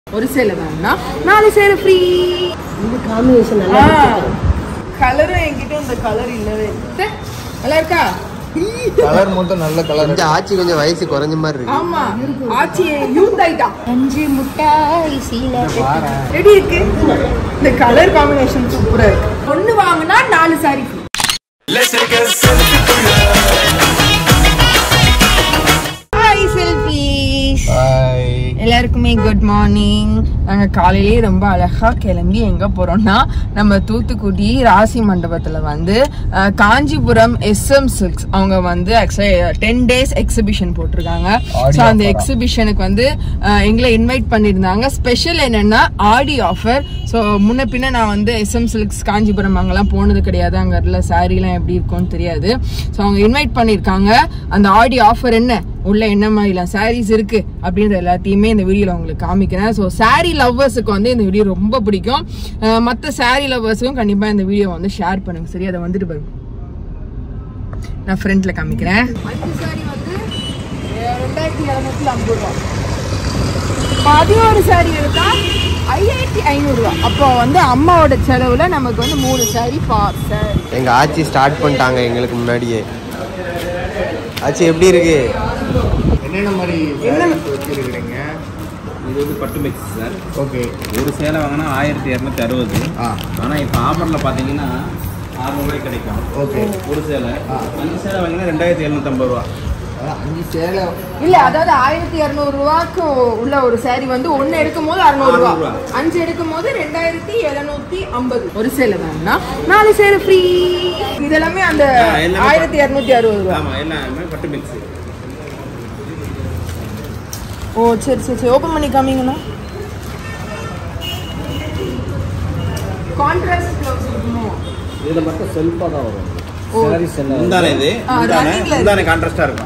ஒரு சேலை வாங்கினா நாலு சேலை ஃப்ரீ இந்த காம்பினேஷன் நல்லா இருக்கு. கலரும் என்கிட்ட இந்த கலர் இல்லவே இல்லை. நல்லா இருக்கா கலர் மட்டும் நல்ல கலர் கொஞ்சம் ஆச்சி கொஞ்சம் வயசு குறைஞ்ச மாதிரி இருக்கு ஆமா ஆச்சி யூத் ஆயிட்டா அஞ்சு முட்டாய் சீலை எப்படி இருக்கு இந்த கலர் காம்பினேஷன் சூப்பரா இருக்கு ஒண்ணு வாங்கினா நாலு சாரி free. ஹாய் செல்ஃபீஸ் எல்லாருக்குமே குட் மார்னிங் நாங்கள் காலையிலேயே ரொம்ப அழகா கிளம்பி எங்க போறோம்னா நம்ம தூத்துக்குடி ராசி மண்டபத்துல வந்து அஹ், காஞ்சிபுரம் எஸ்எம் சில்க்ஸ் அவங்க வந்து ஆக்சுவலி டென் டேஸ் எக்ஸிபிஷன் போட்டிருக்காங்க ஸோ அந்த எக்ஸிபிஷனுக்கு வந்து அஹ், எங்களை இன்வைட் பண்ணியிருந்தாங்க ஸ்பெஷல் என்னன்னா ஆடி ஆஃபர் ஸோ முன்ன பின்ன நான் வந்து எஸ்எம் சில்க்ஸ் காஞ்சிபுரம் அங்கெல்லாம் போனது கிடையாது அங்கே இருக்க சாரீலாம் எப்படி இருக்கும்னு தெரியாது ஸோ அவங்க இன்வைட் பண்ணியிருக்காங்க அந்த ஆடி ஆஃபர் என்ன உள்ள என்ன மாதிரிலாம் சாரீஸ் இருக்கு அப்படின்ற எல்லாத்தையுமே இந்த வீடியோல உங்களுக்கு காமிக்கிறேன் ஸோ சாரீ லவ்வர்ஸுக்கு வந்து இந்த வீடியோ ரொம்ப பிடிக்கும் அஹ் மத்த சாரீ லவ்வர்ஸுக்கும் கண்டிப்பா இந்த வீடியோ வந்து ஷேர் பண்ணுங்க சரி அதை வந்துட்டு பாருங்க நான் ஃப்ரண்ட்ல காமிக்கிறேன் அஞ்சு சாரி வந்து ரெண்டாயிரத்தி இரநூத்தி ஐம்பது ரூபா பதினோரு சாரி எடுத்தா ஐயாயிரத்தி ஐநூறுரூவா அப்போ வந்து அம்மாவோட செலவுல நமக்கு வந்து மூணு சாரி பார்சல் எங்க ஆச்சி ஸ்டார்ட் பண்ணிட்டாங்க எங்களுக்கு முன்னாடியே ஆச்சி எப்படி இருக்கு என்னென்ன மாதிரி sarees வச்சிருக்கிறீங்க இது வந்து பட்டு மிக்ஸ் சார் ஓகே ஒரு சேலை வாங்கினா ஆயிரத்தி இரநூத்தி அறுபது ஆ ஆனால் இப்போ ஆஃபரில் பார்த்தீங்கன்னா அறுநூறுவாய்க்கு கிடைக்கும் ஓகே ஒரு சேலை அஞ்சு சேலை வாங்கினா ரெண்டாயிரத்தி எழுநூத்தம்பது ரூபா அதான் அஞ்சு சேலை இல்ல அதாவது ஆயிரத்தி இரநூறு ரூபாய்க்கு உள்ள ஒரு saree வந்து ஒன்னு எடுக்கும் போது அறுநூறு ரூபா அறுநூறு ரூபா. அஞ்சு எடுக்கும் போது ரெண்டாயிரத்தி எழுநூத்தி ஐம்பது ஒரு சேலை வேணும்னா நாலு சேலை ஃப்ரீ இதெல்லாமே அந்த ஆ, எல்லாமே ஆயிரத்தி இரநூத்தி அறுபது ரூபா ஆமாம் எல்லாமே பட்டு மிக்ஸ் ஓ சரி சரி சரி ஓப்பன் பண்ணி காமிங்கண்ணா கான்ட்ராஸ்ட் ப்ளவுஸ் இருக்குமோ இதில் மட்டும் செல்ஃபாக தான் வரும் ஓ. சாரீஸ் எல்லாம் முந்தானே இது ஆ, முந்தானே runningல முந்தானே கான்ட்ராஸ்டாக இருக்கும்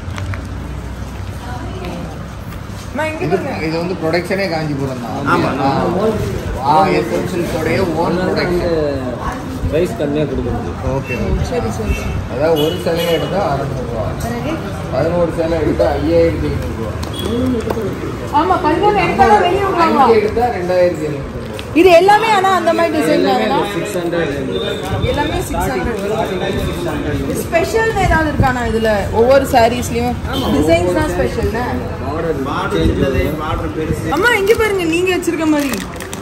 நான் இங்க இது பாருங்க. இது வந்து ப்ரொடக்ஷனே காஞ்சிபுரம் தான் ஆமா. ஆ எஸ்என்சில்ஸோடைய ஓன் வந்து ப்ரொடக்ஷன் ப்ரைஸ் கம்மியாக கொடுக்குறது ஓகே சரி சரி சரி அதாவது ஒரு சேலை எடுத்தால் அறநூறுவா பதினோரு சேலை எடுத்தால் ஐயாயிரத்தி ஐநூறுரூவா ஆமா கல்யாணம் எடுத்தாலும் வெளியே விடுவாங்க அஞ்சு எடுத்தால் ரெண்டாயிரத்தி எழுநூறுவா இது எல்லாமே ஆனா அந்த மாதிரி டிசைன் தான் சிக்ஸ் ஹண்ட்ரட் எல்லாமே சிக்ஸ் ஹண்ட்ரட் ஸ்பெஷல் ஏதாவது இருக்கானா இதுல ஒவ்வொரு சாரீஸ்லயும் டிசைன்ஸ் தான் ஸ்பெஷல்னா பார்டர் சின்னது பார்டர் பெருசு அம்மா இங்க பாருங்க நீங்க வச்சிருக்க மாதிரி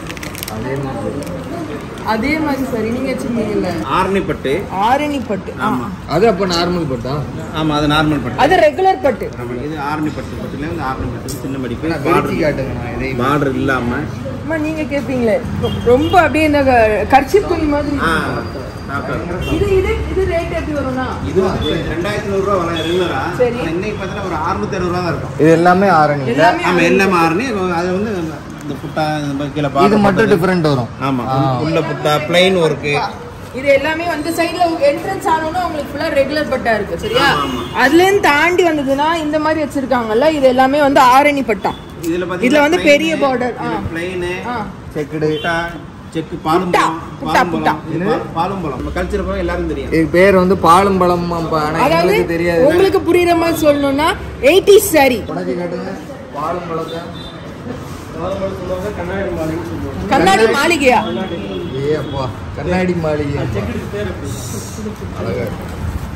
அதே மாதிரி சரி நீங்க வச்சிருக்கீங்கல்ல ஆரணி பட்டு ஆரணி பட்டு ஆ. ஆமாம் அது அப்போ நார்மல் பட்டா ஆமாம் அது நார்மல் பட்டு அது ரெகுலர் பட்டு ஆமாம் இது ஆரணி பட்டு பட்டுல வந்து ஆரணி பட்டு சின்ன மடிப்பு நான் வெடிச்சு காட்டுங்க நான் இதையும் பார்டர் இல்லாமல் அம்மா நீங்க கேப்பீங்களே ரொம்ப அப்படியே இந்த கர்ச்சி துணி மாதிரி ஆ டாக்டர் இது இது இது ரேட் எப்படி வரும்னா இது வந்து ரெண்டாயிரத்தி நூறுரூவா வரும் ரெகுலரா சரி. இன்னைக்கு பார்த்தீங்கன்னா ஒரு அறுநூத்தி அறுபது தான் இருக்கும் இது எல்லாமே ஆரணி எல்லாமே ஆமா எல்லாமே ஆறுனி அது வந்து இந்த புட்டா இந்த மாதிரி கீழே இது பார்டர் மட்டும் போட்டது. டிஃப்ரெண்ட் வரும் ஆமா உள்ள புட்டா பிளைன் ஒர்க்கு இது எல்லாமே வந்து சைடுல என்ட்ரன்ஸ் ஆனோம்னா உங்களுக்கு ஃபுல்லா ரெகுலர் பட்டா இருக்கு சரியா ஆமா, ஆமா. அதுல இருந்து தாண்டி வந்ததுன்னா இந்த மாதிரி வச்சிருக்காங்கல்ல இது எல்லாமே வந்து ஆரணி பட்டா இதுல இதுல வந்து பெரிய border, ஆ. பிளைன் ஆ. செக்குடு புட்டா செக்கு பாலும் புட்டா, பழம் புட்டா, பாலும் புட்டா. பழம் இது பா- பாலும் பழம் நம்ம கல்ச்சர் பழம் எல்லாரும் தெரியும் இது பேர் வந்து பாலும் பழம் ஆனா அதாவது எங்களுக்கு தெரியாது உங்களுக்கு புரியுற மாதிரி சொல்லணும்னா எயிட்டிஸ் சாரி உனக்கு கேட்டுங்க பாலும் பழத்தை கண்ணாடி மாளிகையா ஏ அப்பா கண்ணாடி மாளிகை அழகா இருக்கு.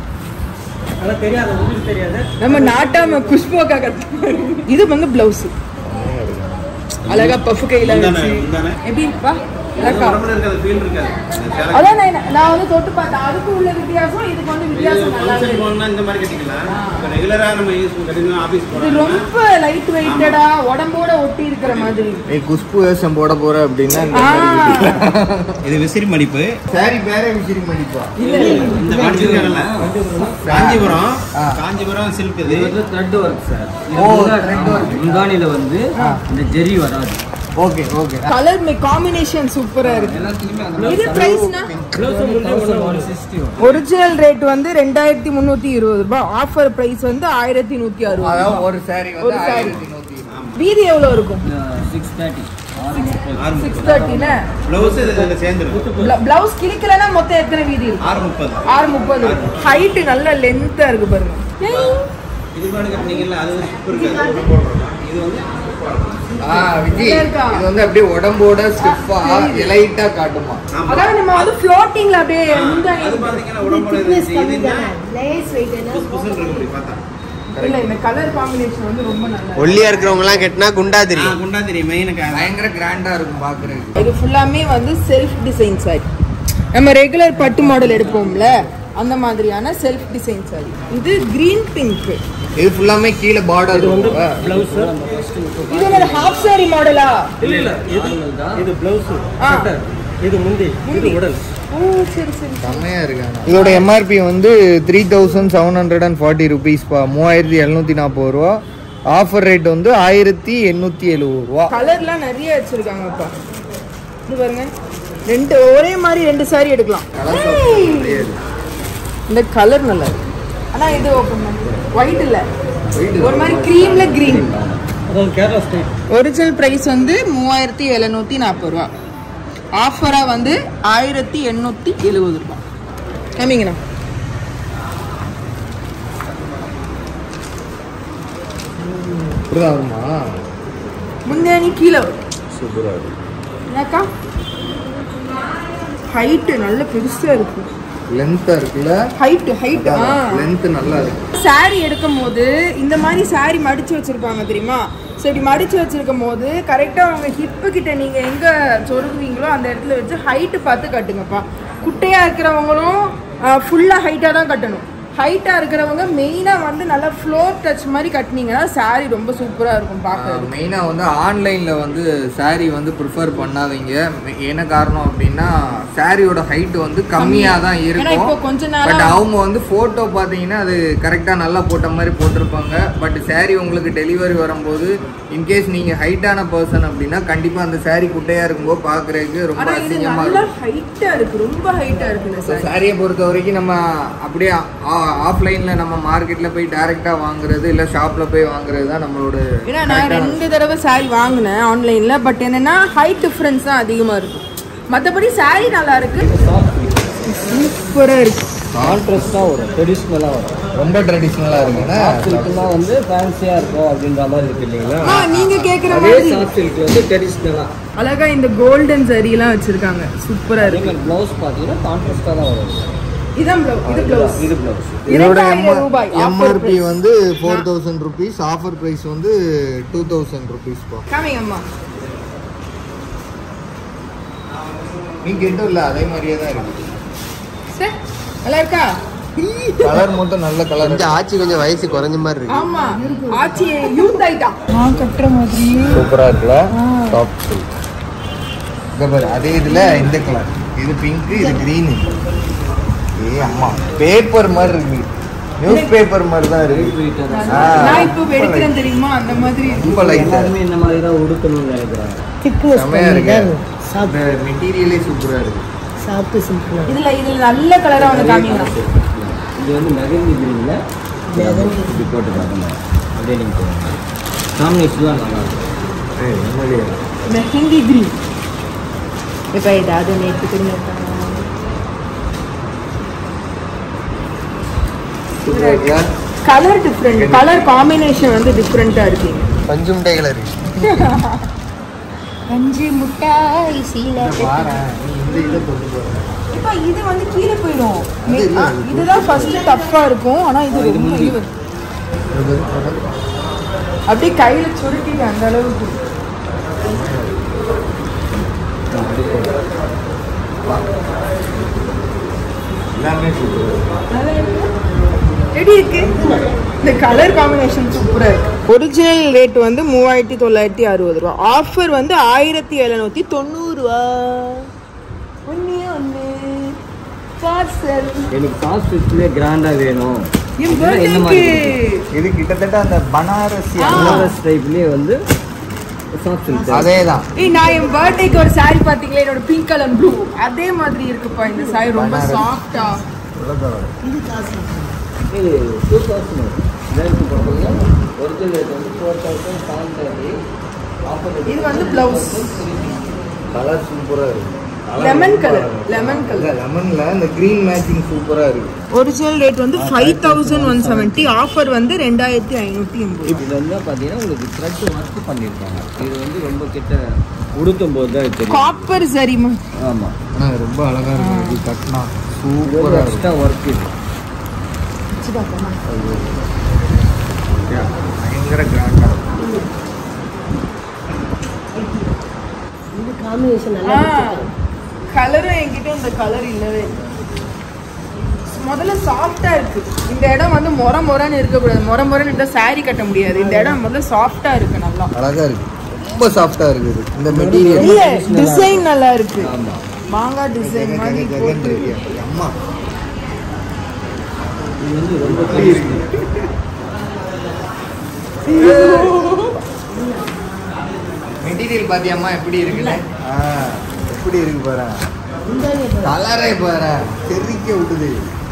நம்ம நாட்டாம குஷ்போக்கா இது வந்து பிளவுஸ் அழகா பஃப் கையில முந்தானை, வச்சு முந்தானை. எப்படி வா அழகா உடம்புல இருக்காது ஃபீல் இருக்காது இந்த சேலை அதான் நான் நான் வந்து தொட்டு பார்த்தேன் அதுக்கு உள்ள வித்தியாசம் இதுக்கு வந்து வித்தியாசம் நல்லா ஃபங்க்ஷன் இருக்கு போகணும்னா இந்த மாதிரி கட்டிக்கலாம் இப்போ ரெகுலரா நம்ம யூஸ் கட்டினா ஆஃபீஸ் இது போகிறோம் ரொம்ப லைட் வெயிட்டடா உடம்போட ஒட்டி இருக்கிற மாதிரி நீ குஷ்பு வேஷம் போட போற அப்படின்னா இந்த ஆ. மாதிரி இருக்கு. இது விசிறி மடிப்பு சாரி பேரே விசிறி மடிப்பா இந்த மடிச்சிருக்காங்கல்ல காஞ்சிபுரம் ஆ. காஞ்சிபுரம் சில்க் இது இது வந்து த்ரெட் ஒர்க் சார் ஓ, thread work. முந்தானியில் வந்து இந்த ஜெரி வராது ஓகே ஓகே கலர் காம்பினேஷன் சூப்பரா இருக்கு இது பிரைஸ்னா ஒன் சிக்ஸ்டி ஒரிஜினல் ரேட் வந்து ரெண்டாயிரத்தி முந்நூத்தி இருபது ரூபாய் ஆஃபர் பிரைஸ் வந்து ஆயிரத்தி நூத்தி அறுபது அதாவது ஒரு சாரி ஒரு வந்து saree. ஆயிரத்தி நூத்தி வீதி எவ்வளவு இருக்கும் சிக்ஸ் தேர்ட்டி ஆறு சிக்ஸ் முப்பது தேர்ட்டில ப்ளவுஸ் இதில் சேர்ந்துருக்கு பிளவுஸ் கிழிக்கலன்னா மொத்தம் எத்தனை வீதி இருக்கு ஆறு முப்பது ஆறு முப்பது ஹைட் நல்ல லென்த்தா இருக்கு பாருங்க இது மாதிரி கட்டினீங்கல்ல அது வந்து ஸ்டிப் இருக்காது உள்ள போடுறோம் இது வந்து ஆ விஜி நல்லா இருக்கா? இது வந்து அப்படியே உடம்போட ஸ்டிஃபா எலைட்டா காட்டுமா அதாவது நம்ம வந்து ஃப்ளோட்டிங்ல அப்படியே முந்தானி அது பார்த்தீங்கன்னா உடம்போட திக்னஸ் இது கம்மி என்ன தானே லேஸ் வெயிட் புஸ் புஸ்ன்னு இருக்கு இப்படி பார்த்தா இல்ல இந்த கலர் காம்பினேஷன் வந்து ரொம்ப நல்லா இருக்கு. ஒல்லியா இருக்கிறவங்க எல்லாம் கெட்டினா குண்டா ஆ, தெரியும் குண்டா தெரியும் மெயினுக்கு பயங்கர கிராண்டா இருக்கும் பாக்குறதுக்கு இது ஃபுல்லாமே வந்து செல்ஃப் டிசைன் சாரி நம்ம ரெகுலர் பட்டு மாடல் எடுப்போம்ல அந்த மாதிரியான செல்ஃப் டிசைன் சாரி இது கிரீன் பிங்க் இது ஃபுல்லாமே கீழே பார்டர் இருக்கும் பிளவுஸ் இது என்ன ஹாஃப் சாரி மாடலா இல்ல இல்ல இது இது பிளவுஸ் ஆ. இது முந்தி இது உடல் ஓ சரி சரி செம்மையா இருக்காங்க இதோட எம்ஆர்பி வந்து three thousand seven hundred and forty ருபீஸ்ப்பா மூவாயிரத்தி எழுநூத்தி நாற்பது ரூபா ஆஃபர் ரேட் வந்து ஆயிரத்தி எண்ணூத்தி எழுபது ரூபா கலர்லாம் நிறைய வச்சிருக்காங்கப்பா இது பாருங்க ரெண்டு ஒரே மாதிரி ரெண்டு சாரி எடுக்கலாம் ஏய்! இந்த கலர் நல்லா இருக்கு ஆனா இது ஓப்பன் பண்ணி ஒயிட் இல்ல ஒரு மாதிரி கிரீம்ல கிரீன் அதான் கேரளா ஸ்டைல் ஒரிஜினல் பிரைஸ் வந்து மூவாயிரத்தி எழுநூத்தி நாற்பது ரூபா ஆஃபரா வந்து ஆயிரத்தி எண்ணூத்தி எழுபது ரூபா கம்மிங்கண்ணா இப்படிதான் வருமா முந்தானி கீழே வரும். சூப்பரா இருக்கு என்னக்கா ஹைட்டு நல்ல பெருசா இருக்கு லென்த்தா இருக்குல்ல ஹைட் ஹைட் ஆ லென்த் நல்லா இருக்கு சாரி எடுக்கும் போது இந்த மாதிரி சாரி மடிச்சு வச்சிருப்பாங்க தெரியுமா ஸோ இப்படி மடிச்சு வச்சிருக்கும் போது கரெக்டாக உங்க ஹிப்பு கிட்ட நீங்க எங்க சொருகுவீங்களோ அந்த இடத்துல வச்சு ஹைட்டு பார்த்து கட்டுங்கப்பா குட்டையா இருக்கிறவங்களும் ஃபுல்லா ஹைட்டா தான் கட்டணும் ஹைட்டா இருக்கிறவங்க மெயினா வந்து நல்லா ஃப்ளோர் டச் மாதிரி கட்டினீங்கன்னா சாரி ரொம்ப சூப்பரா இருக்கும் பார்க்கறது மெயினாக வந்து ஆன்லைனில் வந்து saree வந்து ப்ரிஃபர் பண்ணாதீங்க மெ- என்ன காரணம் அப்படின்னா சாரியோட ஹைட் வந்து கம்மியாக தான் ஏன்னா இப்போ இருக்கும் கொஞ்ச நாளா பட் அவங்க வந்து ஃபோட்டோ பார்த்தீங்கன்னா அது கரெக்டாக நல்லா போட்ட மாதிரி போட்டிருப்பாங்க பட் saree உங்களுக்கு டெலிவரி வரும்போது இன்கேஸ் நீங்கள் ஹைட்டான பர்சன் அப்படின்னா கண்டிப்பாக அந்த saree குட்டையாக இருக்கும்போது பார்க்குறதுக்கு ரொம்ப ஆனா இது அசிங்கமாக நல்லா இருக்கும் ஹைட்டா இருக்கு ரொம்ப ஹைட்டா இருக்கு இந்த ஸோ சாரி சாரியை பொறுத்த வரைக்கும் நம்ம அப்படியே ஆஃப்லைனில் நம்ம மார்க்கெட்டில் போய் டைரெக்டாக வாங்குறது இல்லை ஷாப்பில் போய் வாங்குறது தான் நம்மளோட ஏன்னா நான் correct ஆன ரெண்டு தடவை saree வாங்கினேன் ஆன்லைன்ல பட் என்னன்னா ஹைட் டிஃப்ரென்ஸ் தான் அதிகமா இருக்கும் மற்றபடி saree நல்லா இருக்கு சூப்பரா இருக்கு கான்ட்ராஸ்டாக வரும் ட்ரெடிஷ்னலாக வரும் ரொம்ப ட்ரெடிஷ்னலாக இருக்குன்னா சில்க்லாம் வந்து ஃபேன்சியாக இருக்கும் அப்படின்ற மாதிரி இருக்கு இல்லைங்களா ஆ, நீங்க கேக்குற அதே மாதிரி சாஃப்ட் சில்க் வந்து ட்ரெடிஷ்னலாக அழகா இந்த கோல்டன் எல்லாம் வச்சிருக்காங்க சூப்பரா அதே இருக்கு மாதிரி ப்ளவுஸ் பார்த்தீங்கன்னா கான்ட்ராஸ்டாக தான் வரும் இதான் blouse, இது பிளவுஸ் இது ப்ளவுஸ் இதோட இரண்டாயிரம் ரூபாய் offer எம்ஆர்பி price. வந்து four thousand rupees offer price வந்து டூ தௌசண்ட் ருபீஸ் பா காமிங்க அம்மா நீ கேட்டும் இல்லை அதே மாதிரியே தான் இருக்கு சார் நல்லா இருக்கா கலர் மட்டும் நல்ல கலர் கொஞ்சம் ஆச்சி கொஞ்சம் வயசு குறைஞ்ச மாதிரி இருக்கு ஆமா ஆச்சி யூத் ஆயிட்டா நான் கட்டுற மாதிரி சூப்பரா இருக்குல்ல டாப் சில்க் இங்க பாரு அதே இதுல இந்த கலர் இது பிங்க் இது கிரீன் ஏ அம்மா பேப்பர் மாதிரி இருக்கு நியூஸ் பேப்பர் மாதிரி தான் இருக்கு ஆ, நான் இப்போ எடுக்கிறேன் தெரியுமா அந்த மாதிரி இருக்கு. ரொம்ப லைட்டா எல்லாருமே இந்த மாதிரி தான் உடுக்கணும்னு நினைக்கிறாங்க திக்னஸ் செமையா கம்மி இருக்கு தானே சாஃப்ட் இந்த மெட்டீரியலே சூப்பரா இருக்கு சாஃப்ட் சிம்பிள் இதுல இதுல நல்ல கலரா ஒன்று காமிங்க இது வந்து மெகந்தி கிரீனில் இப்படி போட்டு பார்க்கணும் அப்படியே நீங்கள் போகணும் காம்பினேஷன்லாம் நல்லா இருக்கும் ஏய், உண்மையிலேயே. மெஹந்தி கிரீன் இப்போ ஏதாவது நேற்று கொடுங்க சூப்பரா இருக்குல்ல கலர் டிஃப்ரெண்ட் கலர் காம்பினேஷன் வந்து டிஃப்ரெண்டா இருக்கு பஞ்சு மிட்டாய் கலர் அஞ்சு முட்டாய் சீல பாரேன் நீ இந்த இதை கொண்டு போற இப்போ இது வந்து கீழே போயிடும் அது இல்ல, ஆ, இதுதான் ஃபர்ஸ்ட் டஃப்பா இருக்கும் ஆனா இது ரொம்ப இது அப்படியே கையில சுருட்டிட்டு அந்த அளவுக்கு எல்லாமே சூப்பர் நல்லா இருக்கு. எப்படி இருக்கு இந்த கலர் காம்பினேஷன் சூப்பரா இருக்கு ஒரிஜினல் ரேட் வந்து மூவாயிரத்தி தொள்ளாயிரத்தி அறுபது ரூபா ஆஃபர் வந்து ஆயிரத்தி எழுநூத்தி தொண்ணூறு ரூபா ஒன்னே ஒன்று பார்சல் எனக்கு சாஃப்ட் சில்க்லேயே கிராண்டாக வேணும் என் அப்படின்னா இந்த மாதிரி பர்த்டேக்கு இது கிட்டத்தட்ட அந்த பனாரசி பனாரஸ் டைப்லேயே வந்து சாஃப்ட் சில்க் அதே தான் ஏய் நான் என் பர்த்டேக்கு ஒரு saree பாத்தீங்களா என்னோட பிங்க் கலர் ப்ளூ அதே மாதிரி இருக்குப்பா இந்த saree ரொம்ப பனாரஸ். சாஃப்டா இது டூ தௌசண்ட் ரேட்டு போடுறது ஒரிஜினல் ரேட் வந்து four thousand seven thirty offer இது வந்து பிளவுஸ் கலர் சூப்பரா இருக்கு லெமன் கலர் லெமன் கலர் லெமன்ல இந்த கிரீன் மேட்சிங் சூப்பரா இருக்கு ஒரிஜினல் ரேட் வந்து five thousand one seventy offer வந்து ரெண்டாயிரத்தி ஐநூற்றி எண்பது இது வந்து பார்த்தீங்கன்னா உங்களுக்கு த்ரெட் ஒர்க் பண்ணியிருக்காங்க இது வந்து ரொம்ப கிட்ட உடுத்தும் போது தான் இது தெரியும் காப்பர் சரிமா ஆமாம் ஆனா ரொம்ப அழகா இருக்கு இது கட்டினா இது வந்து சூப்பரா இருக்கு எக்ஸ்ட்ரா ஒர்க் இது பயங்கர கிராண்டா இந்த காம்பினேஷன் நல்லா கொடுத்துருக்காங்க. கலரும் என்கிட்ட இந்த கலர் இல்லவே இல்லை. முதல்ல சாஃப்டா இருக்கு இந்த இடம் வந்து மொர மொரன்னு இருக்கக்கூடாது மொர மொரன்னு இருந்தா saree கட்ட முடியாது இந்த இடம் முதல்ல சாஃப்டா இருக்கு நல்லா அழகா இருக்கு ரொம்ப சாஃப்டா இருக்குது இந்த மெட்டீரியல் இல்ல டிசைன் நல்லா இருக்கு மாங்காய் டிசைன் மாதிரி போட்டு அம்மா இது வந்து ரொம்ப மெட்டீரியல் பாத்தியாம்மா எப்படி இருக்குல்ல ஆ, எப்படி இருக்கு பாரு முந்தானி பாரு. கலரே பாரு தெறிக்க விட்டுது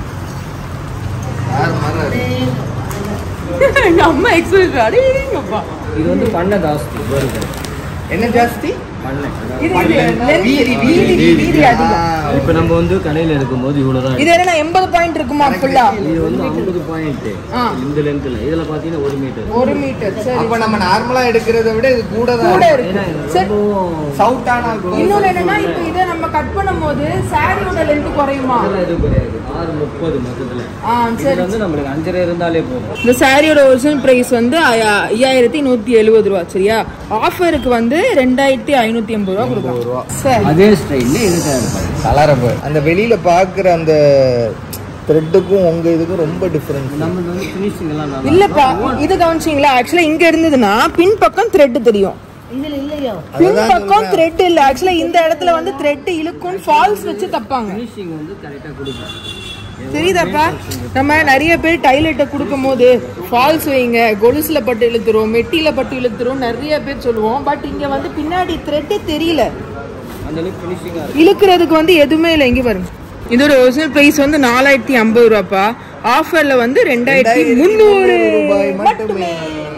யார் மாதிரி இருக்கு எங்க அம்மா எக்ஸ்பிரஸ் அடேங்கப்பா இது வந்து பண்ண ஜாஸ்தி வருது என்ன ஜாஸ்தி பண்ணை இது இது length, வீதி, வீதி வீதி, வீதி அதிகம் ஆ, இப்போ நம்ம வந்து கடையில் எடுக்கும்போது இவ்வளோ தான் இது என்ன எண்பது பாயிண்ட் இருக்குமா ஃபுல்லா இது வந்து ஐம்பது பாயிண்ட் ஆ. இந்த லென்த்தில் இதில் பார்த்தீங்கன்னா ஒரு மீட்டர் ஒரு மீட்டர் சரி அப்ப நம்ம நார்மலா எடுக்கிறத விட இது கூட தான் கூட இருக்கு. இருக்கு ஏன்னா இது சரி ரொம்ப சவுட்டானா இன்னொன்னு என்னன்னா இப்போ இதை நம்ம கட் பண்ணும்போது சாரியோட லென்த் குறையுமா இதெல்லாம் எதுவும் கிடையாது ஆறு முப்பது மொத்தத்தில் ஆ இது சரி வந்து நம்மளுக்கு அஞ்சரை இருந்தாலே போதும் இந்த சாரியோட ஒரிஜினல் பிரைஸ் வந்து ஐயா- ஐயாயிரத்தி நூத்தி எழுபது ரூபா சரியா ஆஃபருக்கு வந்து ரெண்டாயிரத்தி ஐநூத்தி எண்பது ரூபா கொடுக்கலாம் சரி அதே ஸ்டைலில் இது தேவைப்படும் கலரை அந்த வெளியில பாக்குற அந்த த்ரெட்டுக்கும் உங்க இதுக்கும் ரொம்ப டிஃபரன்ஸ் நம்ம வந்து ஃபினிஷிங் எல்லாம் நல்லா இல்லப்பா இது கவனிச்சிங்களா ஆக்சுவலா இங்க இருந்ததுன்னா பின் பக்கம் த்ரெட் தெரியும் இதுல இல்லையோ பின் பக்கம் த்ரெட் இல்ல ஆக்சுவலா இந்த இடத்துல வந்து த்ரெட் இழுக்கும் ஃபால்ஸ் வச்சு தப்பாங்க ஃபினிஷிங் வந்து கரெக்டாக கொடுக்கும் தெரியுதாப்பா நம்ம நிறைய பேர் டைலர்ட்ட கொடுக்கும் போது ஃபால்ஸ் வைங்க கொலுசுல பட்டு இழுத்துரும் மெட்டில பட்டு இழுத்துரும் நிறைய பேர் சொல்லுவோம் பட் இங்க வந்து பின்னாடி த்ரெட்டே தெரியல அந்த அளவுக்கு ஃபினிஷிங்காக இருக்கும் இழுக்கிறதுக்கு வந்து எதுவுமே இல்லை இங்க பாருங்க இதோட ஒரிஜினல் பிரைஸ் வந்து நாலாயிரத்தி ஐம்பது ரூபாப்பா ஆஃபர்ல வந்து ரெண்டாயிரத்தி முந்நூறு ரூபாய் மட்டுமே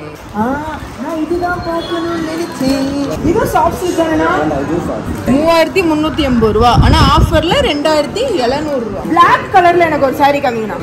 இதுவும் சாஃப்ட் சில்க் தானேண்ணா மூவாயிரத்தி முந்நூற்றி எண்பது ரூபா ஆனால் ஆஃபரில் ரெண்டாயிரத்தி எழுநூறு ரூபா பிளாக் கலரில் எனக்கு ஒரு சாரி காமிங்கண்ணா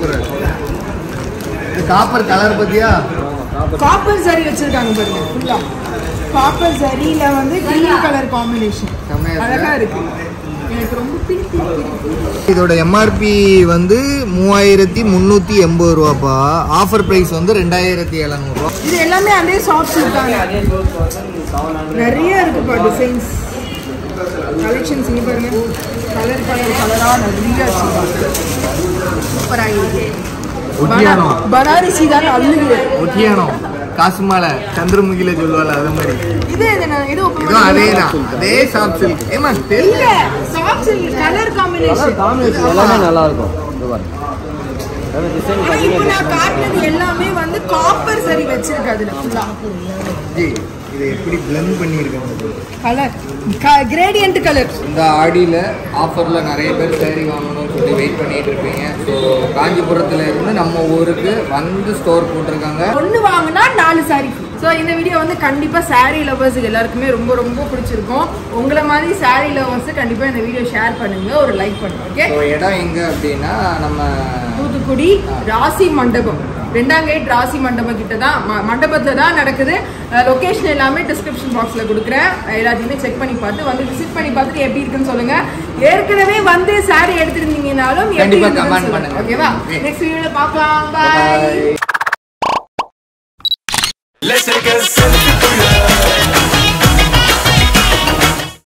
இது காப்பர் கலர் பத்தியா காப்பர் சாரி வச்சிருக்காங்க பாருங்க ஃபுல்லா காப்பர் சரியில வந்து கிரீன் கலர் காம்பினேஷன் செம்மையா இருக்கு. அழகா இருக்கு எனக்கு ரொம்ப பிடிக்கும் இதோட எம்ஆர்பி வந்து மூவாயிரத்தி முந்நூற்றி எண்பது ரூபாப்பா ஆஃபர் ப்ரைஸ் வந்து ரெண்டாயிரத்தி எழுநூறுவா இது எல்லாமே அதே சாஃப்ட் இருக்காங்க நிறைய இருக்குப்பா டிசைன்ஸ் கலெக்ஷன்ஸ் இங்க பாருங்க கலர் கலர் கலரா நிறைய சூப்பரா இருக்கு ஒட்டியானம். பனா- பனாரசி தான் அள்ளுது ஒட்டியானம் காசு மாலை சந்திரமுகில சொல்லுவாள் அது மாதிரி இது என்ன இது open இதுவும் அதே பண்ணுங்க. தான் அதே சாஃப்ட் சில்க் ஏமா இல்ல தெரியல soft silk colour combination combination எல்லாமே நல்லா இருக்கும் இது பாருங்க அதாவது டிசைன் ஆனா இப்போ நான் காட்டுனது எல்லாமே வந்து காப்பர் சரி வச்சிருக்கு அதுல ஃபுல்லா ஜி இதை எப்படி பிளெண்ட் பண்ணியிருக்காங்க கலர் கிரேடியன்ட் கலர் இந்த ஆடியில் ஆஃபரில் நிறைய பேர் சேரீ வாங்கணும்னு சொல்லி வெயிட் பண்ணிட்டு இருப்பீங்க ஸோ காஞ்சிபுரத்துல இருந்து நம்ம ஊருக்கு வந்து ஸ்டோர் போட்டிருக்காங்க ஒன்று வாங்கினா நாலு சாரி ஸோ இந்த வீடியோ வந்து கண்டிப்பாக saree லவர்ஸுக்கு எல்லாருக்குமே ரொம்ப ரொம்ப பிடிச்சிருக்கும் உங்களை மாதிரி saree லவர்ஸ் கண்டிப்பாக இந்த வீடியோ ஷேர் பண்ணுங்க ஒரு லைக் பண்ணுங்க ஓகே ஸோ இடம் எங்கே அப்படின்னா நம்ம தூத்துக்குடி ராசி மண்டபம் ரெண்டாம் கேட் ராசி மண்டபம் கிட்ட தான் ம- மண்டபத்துல தான் நடக்குது லொகேஷன் எல்லாமே டிஸ்கிரிப்ஷன் பாக்ஸ்ல கொடுக்குறேன் எல்லாத்தையுமே செக் பண்ணி பார்த்து வந்து விசிட் பண்ணி பார்த்துட்டு எப்படி இருக்குன்னு சொல்லுங்க ஏற்கனவே வந்து saree எடுத்திருந்தீங்கனாலும் எப்படி கண்டிப்பா இருக்குன்னு comment சொல்லுங்க. பண்ணுங்க. ஓகேவா Okay. நெக்ஸ்ட் வீடியோல பார்க்கலாம் பாய் Bye. Let's take a selfie.